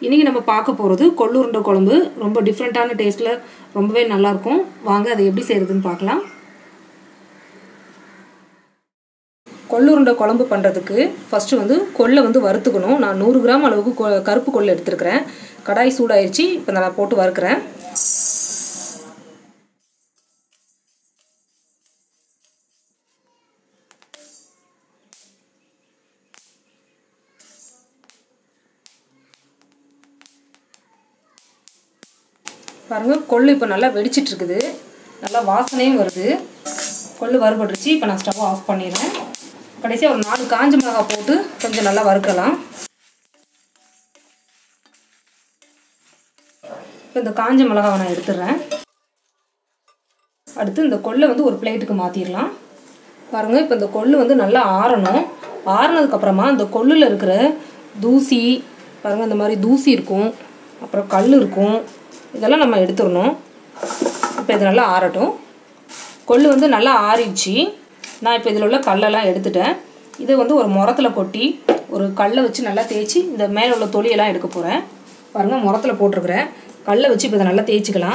இன்றைக்கி நம்ம பார்க்க போகிறது கொள்ளுருண்டை குழம்பு ரொம்ப டிஃப்ரெண்ட்டான டேஸ்ட்டில் ரொம்பவே நல்லாயிருக்கும் வாங்க அதை எப்படி செய்கிறதுன்னு பார்க்கலாம் கொள்ளுருண்டை குழம்பு பண்ணுறதுக்கு ஃபஸ்ட்டு வந்து கொள்ளை வந்து வறுத்துக்கணும் நான் நூறு கிராம் அளவுக்கு கொ கருப்பு கொள்ளை எடுத்துருக்கிறேன் கடாய் சூடாயிருச்சு இப்போ நான் போட்டு வறுக்கிறேன் பாருங்கள் கொள்ளு இப்போ நல்லா வெடிச்சிட்டு இருக்குது நல்லா வாசனையும் வருது கொள்ளு வறுபட்டுருச்சு இப்போ நான் ஸ்டவ் ஆஃப் பண்ணிடுறேன் கடைசியாக ஒரு நாலு காஞ்ச மிளகாய் போட்டு கொஞ்சம் நல்லா வறுக்கலாம் இப்போ இந்த காஞ்ச மிளகாவை நான் எடுத்துடுறேன் அடுத்து இந்த கொள்ளை வந்து ஒரு பிளேட்டுக்கு மாற்றிடலாம் பாருங்கள் இப்போ இந்த கொள்ளு வந்து நல்லா ஆறணும் ஆறினதுக்கப்புறமா இந்த கொள்ளில் இருக்கிற தூசி பாருங்கள் இந்த மாதிரி தூசி இருக்கும் அப்புறம் கல் இருக்கும் இதெல்லாம் நம்ம எடுத்துடணும் இப்போ இது நல்லா ஆறட்டும் கொள்ளு வந்து நல்லா ஆறிடுச்சு நான் இப்போ இதில் உள்ள கல்லெல்லாம் எடுத்துட்டேன் இதை வந்து ஒரு முரத்தில் கொட்டி ஒரு கல்லை வச்சு நல்லா தேய்ச்சி இந்த மேலே உள்ள தொலியெல்லாம் எடுக்க போகிறேன் பாருங்கள் முரத்தில் போட்டிருக்கிறேன் கல்லை வச்சு இப்போ இதை நல்லா தேய்ச்சிக்கலாம்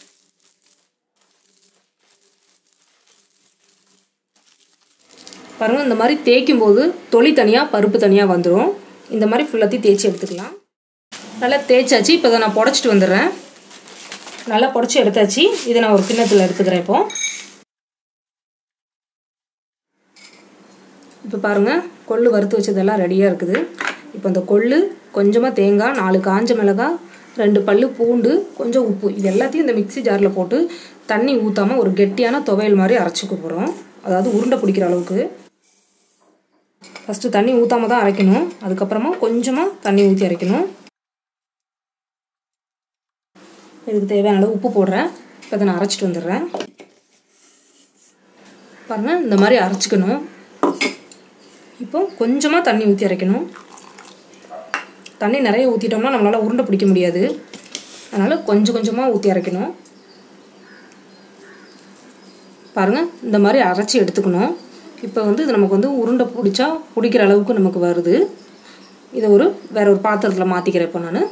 பாருங்கள் இந்த மாதிரி தேய்க்கும் போது தொளி தனியாக பருப்பு தனியாக வந்துடும் இந்த மாதிரி ஃபுல்லாத்தையும் தேய்ச்சி எடுத்துக்கலாம் நல்லா தேய்ச்சாச்சு இப்போ இதை நான் புடச்சிட்டு வந்துடுறேன் நல்லா புடச்சி எடுத்தாச்சு இதை நான் ஒரு கிண்ணத்தில் எடுத்துக்கிறேன் இப்போ இப்போ பாருங்கள் கொள்ளு வறுத்து வச்சதெல்லாம் ரெடியாக இருக்குது இப்போ இந்த கொள்ளு கொஞ்சமாக தேங்காய் நாலு காஞ்ச மிளகாய் ரெண்டு பல் பூண்டு கொஞ்சம் உப்பு இது எல்லாத்தையும் இந்த மிக்சி ஜாரில் போட்டு தண்ணி ஊற்றாமல் ஒரு கெட்டியான துவையல் மாதிரி அரைச்சிக்க போகிறோம் அதாவது உருண்டை பிடிக்கிற அளவுக்கு ஃபஸ்ட்டு தண்ணி ஊற்றாம தான் அரைக்கணும் அதுக்கப்புறமா கொஞ்சமாக தண்ணி ஊற்றி அரைக்கணும் இதுக்கு தேவையான அளவு உப்பு போடுறேன் இப்போ இதை நான் அரைச்சிட்டு வந்துடுறேன் பாருங்கள் இந்த மாதிரி அரைச்சிக்கணும் இப்போ கொஞ்சமாக தண்ணி ஊற்றி அரைக்கணும் தண்ணி நிறைய ஊற்றிட்டோம்னா நம்மளால் உருண்டை பிடிக்க முடியாது அதனால் கொஞ்சம் கொஞ்சமாக ஊற்றி அரைக்கணும் பாருங்கள் இந்த மாதிரி அரைச்சி எடுத்துக்கணும் இப்போ வந்து இது நமக்கு வந்து உருண்டை பிடிச்சா பிடிக்கிற அளவுக்கு நமக்கு வருது இதை ஒரு வேற ஒரு பாத்திரத்தில் மாற்றிக்கிறேன் இப்போ நான்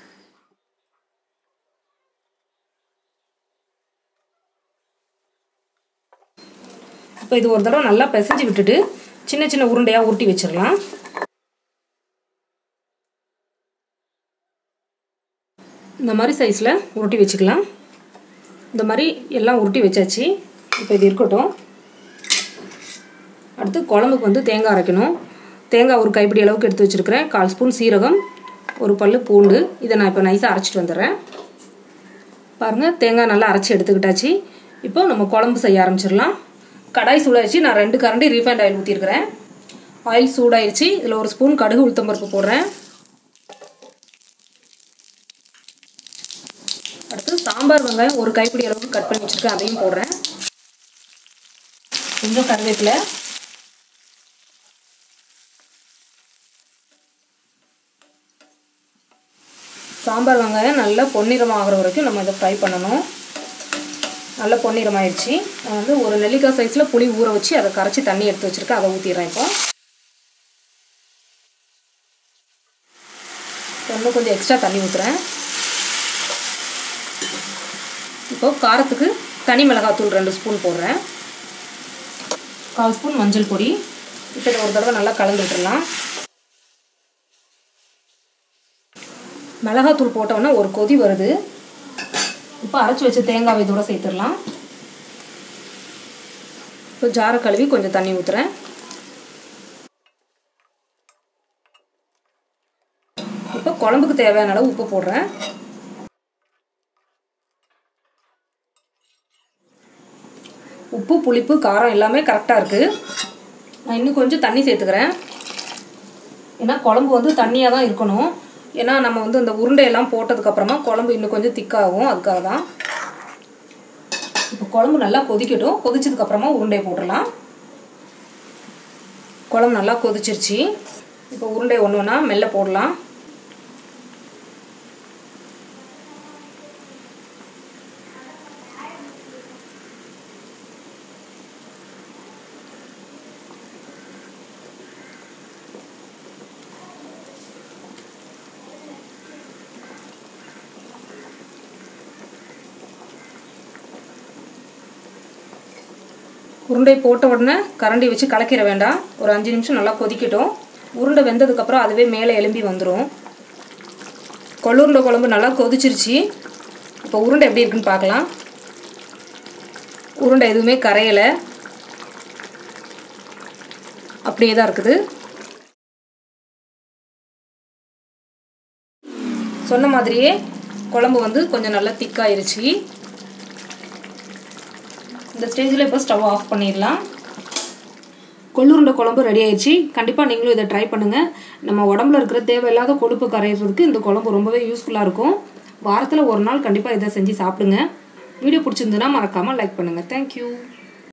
இப்போ இது ஒரு தடவை நல்லா பிசைஞ்சு விட்டுட்டு சின்ன சின்ன உருண்டையாக உருட்டி வச்சிடலாம் இந்த மாதிரி சைஸில் உருட்டி வச்சுக்கலாம் இந்த மாதிரி எல்லாம் உருட்டி வச்சாச்சு இப்போ இது இருக்கட்டும் அடுத்து குழம்புக்கு வந்து தேங்காய் அரைக்கணும் தேங்காய் ஒரு கைப்பிடி அளவுக்கு எடுத்து வச்சுருக்கிறேன் கால் ஸ்பூன் சீரகம் ஒரு பல் பூண்டு இதை நான் இப்போ நைஸாக அரைச்சிட்டு வந்துடுறேன் பாருங்கள் தேங்காய் நல்லா அரைச்சி எடுத்துக்கிட்டாச்சு இப்போ நம்ம குழம்பு செய்ய ஆரம்பிச்சிடலாம் கடாய் சூடாயிடுச்சு நான் ரெண்டு கரண்டி ரீஃபைண்ட் ஆயில் ஊற்றிருக்கிறேன் ஆயில் சூடாயிருச்சு இதில் ஒரு ஸ்பூன் கடுகு உளுத்தம்பருப்பு போடுறேன் அடுத்து சாம்பார் வெங்காயம் ஒரு கைப்பிடி அளவுக்கு கட் பண்ணி வச்சுருக்கேன் அதையும் போடுறேன் கொஞ்சம் கருவேப்பிலை சாம்பார் வெங்காயம் நல்லா பொன்னிறம் ஆகிற வரைக்கும் நம்ம இதை ஃப்ரை பண்ணணும் நல்லா பொன்னிறமாயிடுச்சு நான் வந்து ஒரு நெல்லிக்காய் சைஸில் புளி ஊற வச்சு அதை கரைச்சி தண்ணி எடுத்து வச்சுருக்கேன் அதை ஊற்றிடுறேன் இப்போ இன்னும் கொஞ்சம் எக்ஸ்ட்ரா தண்ணி ஊற்றுறேன் இப்போ காரத்துக்கு தனி மிளகாத்தூள் ரெண்டு ஸ்பூன் போடுறேன் கால் ஸ்பூன் மஞ்சள் பொடி இப்போ இதை ஒரு தடவை நல்லா கலந்து விட்டுடலாம் மிளகாத்தூள் போட்டோன்னா ஒரு கொதி வருது இப்போ அரைச்சி வச்ச தேங்காய் இதோட சேர்த்துடலாம் இப்போ ஜாரை கழுவி கொஞ்சம் தண்ணி ஊற்றுறேன் இப்போ குழம்புக்கு தேவையான அளவு உப்பு போடுறேன் உப்பு புளிப்பு காரம் எல்லாமே கரெக்டாக இருக்குது நான் இன்னும் கொஞ்சம் தண்ணி சேர்த்துக்கிறேன் ஏன்னா குழம்பு வந்து தண்ணியாக தான் இருக்கணும் ஏன்னா நம்ம வந்து இந்த உருண்டையெல்லாம் போட்டதுக்கப்புறமா குழம்பு இன்னும் கொஞ்சம் திக்காகும் அதுக்காக தான் இப்போ குழம்பு நல்லா கொதிக்கட்டும் கொதிச்சதுக்கப்புறமா உருண்டையை போட்டுடலாம் குழம்பு நல்லா கொதிச்சிருச்சு இப்போ உருண்டை ஒன்று ஒன்றா மெல்ல போடலாம் உருண்டை போட்ட உடனே கரண்டி வச்சு கலக்கிற வேண்டாம் ஒரு அஞ்சு நிமிஷம் நல்லா கொதிக்கட்டும் உருண்டை வெந்ததுக்கப்புறம் அதுவே மேலே எலும்பி வந்துடும் கொள்ளுருண்டை குழம்பு நல்லா கொதிச்சிருச்சு இப்போ உருண்டை எப்படி இருக்குன்னு பார்க்கலாம் உருண்டை எதுவுமே கரையலை அப்படியே தான் இருக்குது சொன்ன மாதிரியே குழம்பு வந்து கொஞ்சம் நல்லா திக்காயிருச்சு இந்த ஸ்டேஜில் இப்போ ஸ்டவ் ஆஃப் பண்ணிடலாம் கொள்ளுருண்டை குழம்பு ரெடி ஆயிடுச்சு கண்டிப்பாக நீங்களும் இதை ட்ரை பண்ணுங்கள் நம்ம உடம்புல இருக்கிற தேவையில்லாத கொழுப்பு கரையிறதுக்கு இந்த குழம்பு ரொம்பவே யூஸ்ஃபுல்லாக இருக்கும் வாரத்தில் ஒரு நாள் கண்டிப்பாக இதை செஞ்சு சாப்பிடுங்க வீடியோ பிடிச்சிருந்துன்னா மறக்காமல் லைக் பண்ணுங்கள் தேங்க்யூ